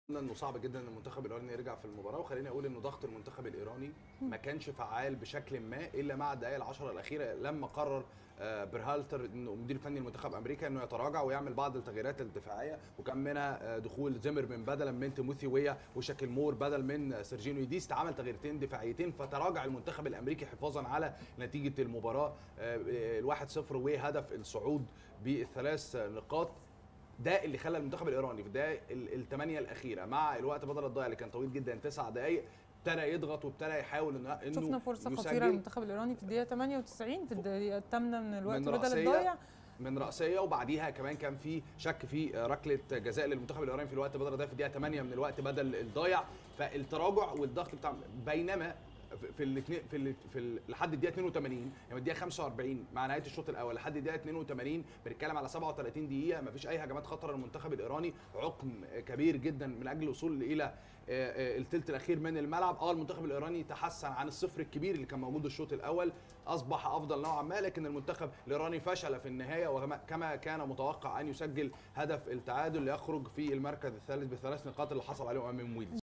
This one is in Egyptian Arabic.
قلنا انه صعب جدا ان المنتخب الايراني يرجع في المباراه وخليني اقول انه ضغط المنتخب الايراني ما كانش فعال بشكل ما الا مع الدقائق العشره الاخيره لما قرر آه، برهالتر انه مدير فني المنتخب امريكا انه يتراجع ويعمل بعض التغييرات الدفاعيه وكان منها آه، دخول زمر من بدلا من تيموثي ويا وشاكل مور بدل من سيرجينيو يديست عمل تغييرتين دفاعيتين فتراجع المنتخب الامريكي حفاظا على نتيجه المباراه الواحد صفر وهدف الصعود بالثلاث نقاط ده اللي خلى المنتخب الايراني في الدقائق الثمانيه الاخيره مع الوقت بدل الضايع اللي كان طويل جدا تسع دقائق ابتدى يضغط وابتدى يحاول انه انه شفنا فرصه يسجل خطيره للمنتخب الايراني في الدقيقه 98 في الدقيقه الثامنه من الوقت من بدل رأسية الضايع من رأسية وبعديها كمان كان في شك في ركلة جزاء للمنتخب الإيراني في الوقت بدل الضايع في الدقيقة 8 من الوقت بدل الضايع فالتراجع والضغط بتاع بينما في الاثنين في ال في ال لحد الدقيقه 82 يعني الدقيقه 45 مع نهايه الشوط الاول لحد الدقيقه 82 بنتكلم على 37 دقيقه ما فيش اي هجمات خطره للمنتخب الايراني عقم كبير جدا من اجل الوصول الى الثلث الاخير من الملعب اه المنتخب الايراني تحسن عن الصفر الكبير اللي كان موجود الشوط الاول اصبح افضل نوعا ما لكن المنتخب الايراني فشل في النهايه وكما كان متوقع ان يسجل هدف التعادل ليخرج في المركز الثالث بثلاث نقاط اللي حصل عليهم امام ويلز